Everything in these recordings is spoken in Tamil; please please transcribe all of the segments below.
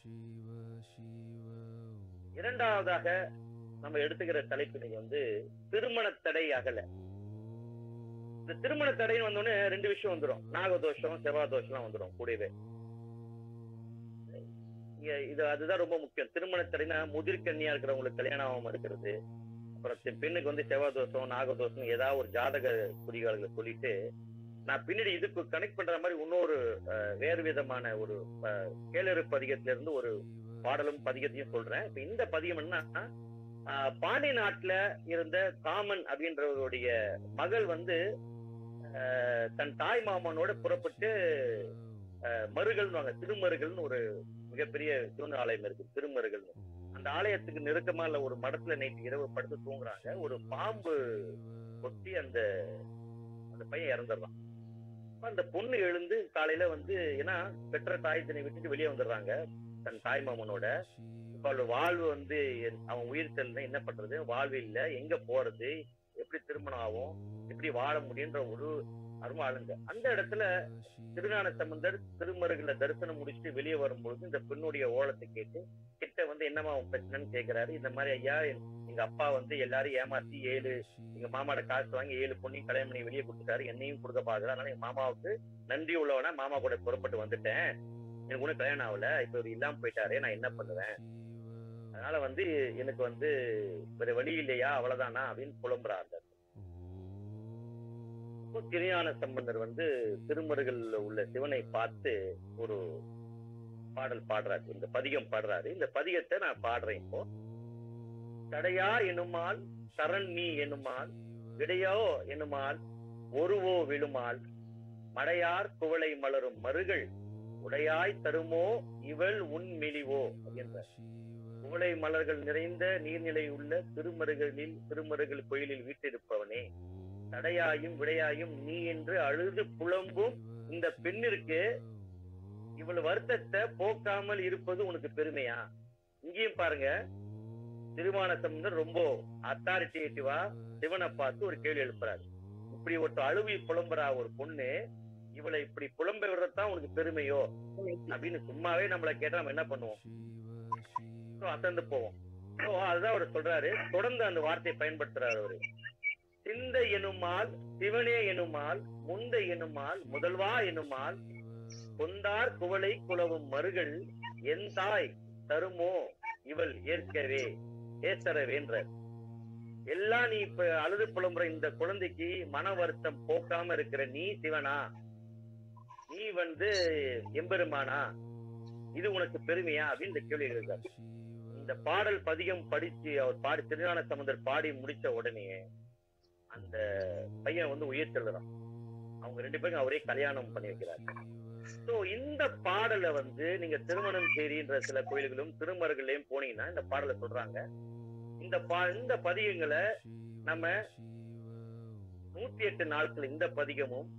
இரண்டாவதாக நம்ம எடுத்துக்கிற தலைப்பினை வந்து திருமண தடை அகல இந்த திருமண தடைன்னு வந்தோடனே ரெண்டு விஷயம் வந்துடும் நாகதோஷம் செவ்வாய் தோஷம்லாம் வந்துடும் கூடவே இங்க இது அதுதான் ரொம்ப முக்கியம் திருமண தடைனா முதிர்கன்னியா இருக்கிறவங்களுக்கு கல்யாணம் ஆகாம இருக்கிறது அப்புறம் பெ- பெண்ணுக்கு வந்து செவ்வாய் தோஷம் நாகதோஷம் ஏதாவது ஒரு ஜாதக குறிகாலங்களை சொல்லிட்டு நான் பின்னாடி இதுக்கு கனெக்ட் பண்ற மாதிரி இன்னொரு அஹ், வேறு விதமான ஒரு அஹ், கேளறு பதிகத்துல இருந்து ஒரு பாடலும் பதிகத்தையும் சொல்றேன் இப்ப இந்த பதிகம் என்னன்னா ஆஹ், பாண்டி நாட்டுல இருந்த காமன் அப்படின்றவருடைய மகள் வந்து ஆஹ், தன் தாய் மாமனோட புறப்பட்டு ஆஹ், மருகல்னுவாங்க திருமருகல்னு ஒரு மிகப்பெரிய சிவன் ஆலயம் இருக்கு திருமருகல்னு அந்த ஆலயத்துக்கு நெருக்கமா இல்ல ஒரு மடத்துல நைட்டு இரவு படுத்து தூங்குறாங்க ஒரு பாம்பு கொத்தி அந்த அந்த பையன் இறந்துடுறான் அப்ப அந்த பொண்ணு எழுந்து காலையில வந்து ஏன்னா பெற்ற தாய் தன்னை விட்டுட்டு வெளியே வந்துடுறாங்க தன் தாய் மாமனோட இப்ப அவளோட வாழ்வு வந்து என்- அவன் உயிர் செல்ல என்ன பண்றது வாழ்வு இல்ல எங்க போறது எப்படி திருமணம் ஆகும் எப்படி வாழ முடியுன்ற ஒரு அருமை ஆளுங்க அந்த இடத்துல திருஞான சம்பந்தர் திருமருகல தரிசனம் முடிச்சுட்டு வெளியே வரும்பொழுது இந்த பெண்ணுடைய ஓலத்தை கேட்டு கிட்ட வந்து என்னமா உன் பிரச்சனைன்னு கேக்குறாரு இந்த மாதிரி ஐயா என்- எங்க அப்பா வந்து எல்லாரும் ஏமாத்தி ஏழு எங்க மாமாவோட காசு வாங்கி ஏழு பொண்ணையும் கல்யாணம் பண்ணி வெளியே கொடுத்துட்டாரு என்னையும் கொடுக்க பாக்குறாரு அதனால எங்க மாமாவுக்கு நன்றி உள்ளவனா மாமா கூட புறப்பட்டு வந்துட்டேன் எனக்கு ஒன்றும் கல்யாணம் ஆகல இப்ப இவர் இல்லாம போயிட்டாரே நான் என்ன பண்ணுவேன் அதனால வந்து எனக்கு வந்து வேற வழி இல்லையா அவ்வளவுதானா அப்படின்னு புலம்புறாங்க அப்போ திருஞான சம்பந்தர் வந்து திருமருகல்ல உள்ள சிவனை பார்த்து ஒரு பாடல் பாடுறாரு இந்த பதிகம் பாடுறாரு இந்த பதிகத்தை நான் பாடுறேன் இப்போ தடையா எனுமால் சரண் நீ எனுமால் விடையோ எனுமால் ஒருவோ விழுமால் மடையார் குவளை மலரும் மருகள் உடையாய் தருமோ இவள் உன் மெலிவோ அப்படின்ற குவளை மலர்கள் நிறைந்த நீர்நிலை உள்ள திருமருகளில் திருமருகல் கோயிலில் வீட்டிருப்பவனே தடையாயும் விடையாயும் நீ என்று அழுது புலம்பும் இந்த பெண்ணிற்கு இவள் வருத்தத்தை போக்காமல் இருப்பது உனக்கு பெருமையா இங்கேயும் பாருங்க திருமான சம்பந்தர் ரொம்ப அத்தாரிட்டேட்டிவா சிவனை பார்த்து ஒரு கேள்வி எழுப்புறாரு இப்படி ஒரு அழுவி புலம்புறா ஒரு பொண்ணு இவளை இப்படி புலம்ப விடுறதுதான் உனக்கு பெருமையோ அப்படின்னு சும்மாவே நம்மள கேட்டா நம்ம என்ன பண்ணுவோம் So, அசந்து போவோம் So, அதுதான் அவர் சொல்றாரு தொடர்ந்து அந்த வார்த்தையை பயன்படுத்துறாரு அவரு சிந்தை எனுமால் சிவனே எனுமால் முந்தை எனுமால் முதல்வா எனுமால் கொந்தார் குவளை குலவும் மருகள் என் தாய் தருமோ இவள் ஏற்கவே ஏசரவேன்ற எல்லாம் நீ இப்ப அழுது புலம்புற இந்த குழந்தைக்கு மன வருத்தம் போக்காம இருக்கிற நீ சிவனா நீ வந்து எம்பெருமானா இது உனக்கு பெருமையா அப்படின்னு இந்த கேள்வி இருக்காரு இந்த பாடல் பதிகம் படிச்சு அவர் பாடி திருஞான சம்பந்தர் பாடி முடிச்ச உடனே அந்த பையன் வந்து உயிர் செல்லுறான் அவங்க ரெண்டு பேரும் அவரே கல்யாணம் பண்ணி வைக்கிறாரு சோ இந்த பாடலை வந்து நீங்க திருமணம் சேரின்ற சில கோயில்களும் திருமருகளையும் போனீங்கன்னா இந்த பாடலை சொல்றாங்க இந்த பா இந்த பதிகங்களை நம்ம நூத்தி எட்டு நாட்கள் இந்த பதிகமும்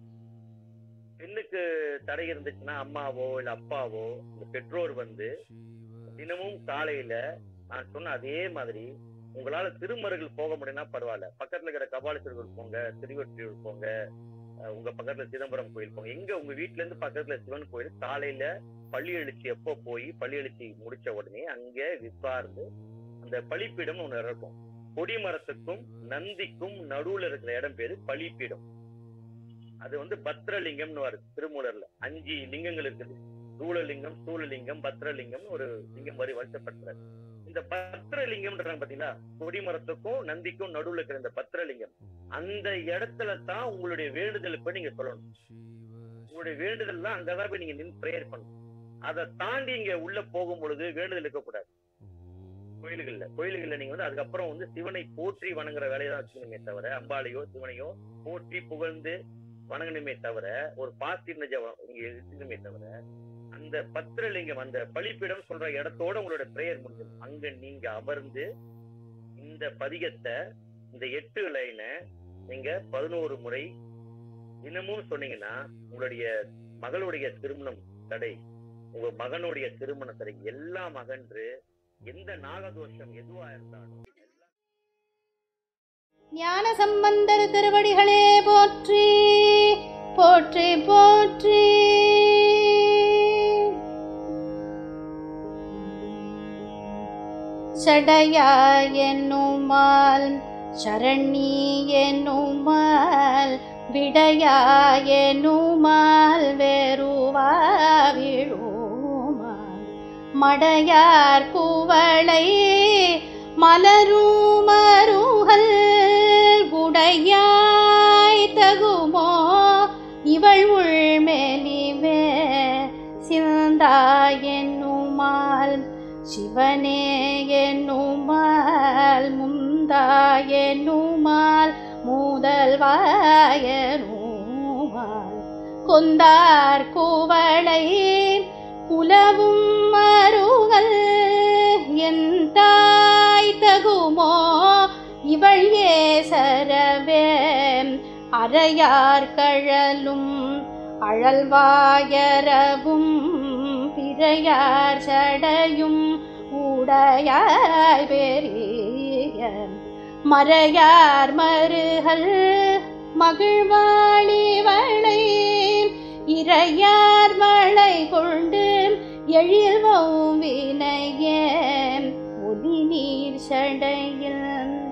பெண்ணுக்கு தடை இருந்துச்சுன்னா அம்மாவோ இல்ல அப்பாவோ இந்த பெற்றோர் வந்து தினமும் காலையில நான் சொன்ன அதே மாதிரி உங்களால திருமருகல் போக முடியும்னா பரவாயில்ல பக்கத்துல இருக்கிற கபாலீஸ்வரர் போங்க திருவொற்றியூர் போங்க அஹ் உங்க பக்கத்துல சிதம்பரம் கோயில் போங்க எங்க உங்க வீட்ல இருந்து பக்கத்துல சிவன் கோயில் காலையில பள்ளி எழுச்சி எப்போ போய் பள்ளி எழுச்சி முடிச்ச உடனே அங்க விசார்ந்து அந்த பலிப்பீடம் ஒண்ணு இருக்கும் கொடிமரத்துக்கும் நந்திக்கும் நடுவுல இருக்கிற இடம் பேரு பலிப்பீடம் அது வந்து பத்ரலிங்கம்னு வருது திருமூலர்ல அஞ்சு லிங்கங்கள் இருக்குது தூளலிங்கம் சூழலிங்கம் பத்ரலிங்கம் ஒரு லிங்கம் மாதிரி வருஷப்படுத்துறாரு இந்த பத்ரலிங்கம்ன்றாங்க பாத்தீங்களா கொடிமரத்துக்கும் நந்திக்கும் நடுவுல இருக்கிற இந்த பத்ரலிங்கம் அந்த இடத்துல தான் உங்களுடைய வேண்டுதல் போய் நீங்க சொல்லணும் உங்களுடைய வேண்டுதல் தான் அங்கதான் போய் நீங்க நின்று ப்ரேயர் பண்ணணும் அதை தாண்டி இங்க உள்ள போகும் பொழுது வேண்டுதல் இருக்கக்கூடாது கோயில்கள்ல கோயில்கள்ல நீங்க வந்து அதுக்கப்புறம் வந்து சிவனை போற்றி வணங்குற வேலையை தான் வச்சுக்கணுமே தவிர அம்பாளையோ சிவனையோ போற்றி புகழ்ந்து வணங்கணுமே தவிர ஒரு பாசிட்டிவ் ஜபம் நீங்க எடுத்துக்கணுமே தவிர அந்த பத்திரலிங்கம் அந்த பலிப்பீடம் சொல்ற இடத்தோட உங்களோட பிரேயர் முடிஞ்சிடும் அங்க நீங்க அமர்ந்து இந்த பதிகத்தை இந்த எட்டு லைனை நீங்க பதினோரு முறை தினமும் சொன்னீங்கன்னா உங்களுடைய மகளுடைய திருமணம் தடை உங்க மகனுடைய திருமண தடை எல்லாம் அகன்று எந்த நாகதோஷம் எதுவா இருந்தாலும் ஞான சம்பந்தர் திருவடிகளே போற்றி போற்றி போற்றி சடையா என்னுமால் சரணி என்னுமால் விடையா என்னுமால் வேறுவா விழுமால் மடையார் குவளை மலரும் மருகல் உடையாய் தகுமோ இவள் உள்மெலிவே சிந்தா என்னுமால் சிவனே என்னுமால் முந்தா என்னுமால் முதல்வாயனுமால் கொந்தார் குவளை புலவும் மருகல் என் தாய் தகுமோ இவள் ஏசரவே அறையார் கழலும் அழல்வாயரவும் பிறையார் சடையும் உடையாய் பெரிய மறையார் மருகல் மகிழ்வாளி வளை இறையார் மழை கொண்டு எழில்வும் வினையே ஒலி நீர் சடையில்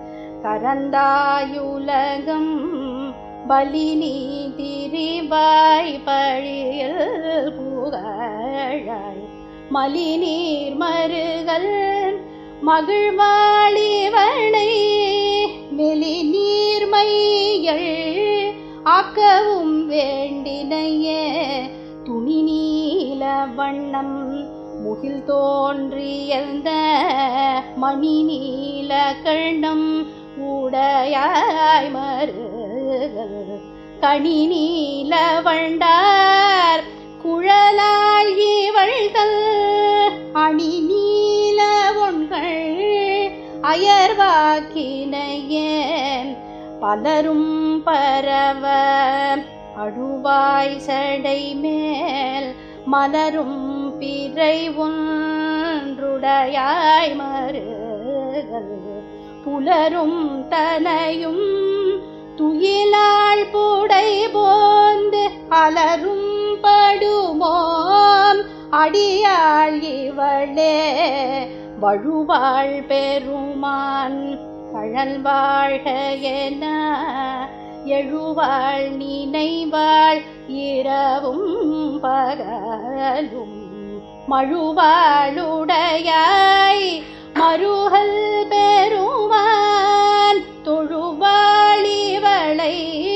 கரந்தாயுலகம் பலி நீ திரிவாய் பழியல் புகழாய் மலி நீர் மருகல் மகிழ்வாளி வளை வெளி நீர்மையள் ஆக்கவும் வேண்டினையே துணி நீல வண்ணம் முகில் தோன்றியந்த மணி நீல கண்ணம் உடையாய் மருகல் கனி நீல வண்டார் குழலாள் இவள்கள் அணி நீல ஒன்கள் அயர்வாக்கினையே பலரும் பரவ அழுவாய் சடை மேல் மலரும் பிறை ஒன்றுடையாய் மருகல் புலரும் தனையும் துயிலாள் புடை போந்து அலரும் படுமோம் அடியாள் இவளே வழுவாள் பெருமான் கழல் வாழ்க என எழுவாள் நினைவாள் இரவும் பகலும் மழுவாளுடையாய் மருகல் பெருமான் தொழுவாளிவளை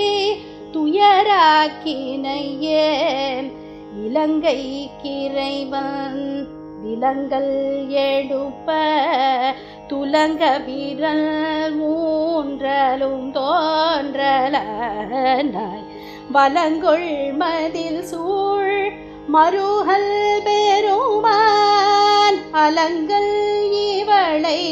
துயராக்கினையே இலங்கை கிரைவன் விலங்கல் எடுப்ப துலங்க விரல் மூன்றலும் தோன்றலாய் வலங்கொள் மதில் சூழ் மருகல் பெருமான் அலங்கல் இவளை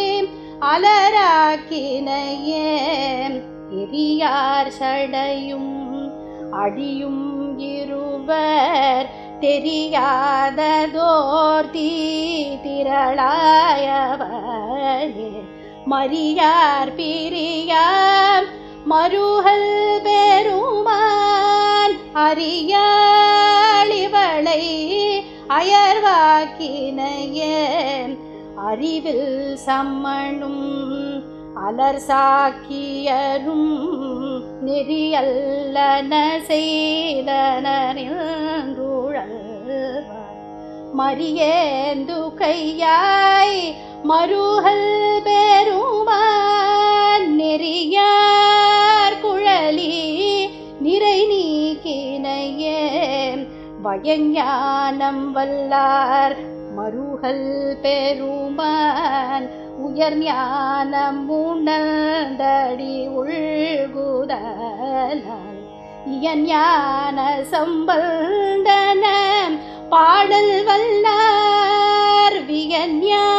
அலராக்கினையே எரியார் சடையும் அடியும் இருவர் தெரியாததோர் தீ திரளாயவனே மரியார் பிரியாம் மருகல் பெருமான் அறியாளிவளை அயர்வாக்கினையே அறிவில் சம்மணும் அலர் சாக்கியரும் நெறியல்லன செய்தனூழல்வார் மரியேந்து கையாய் மருகல் பெருமான் நெறியார் குழலி நிறை நீக்கினையே பயஞானம் வல்லார் மருகல் பெருமான் உயர் ஞானம் உணர்ந்தடி உள்குதலால் இயன் ஞான சம்பந்தன பாடல் வல்லார் வியஞான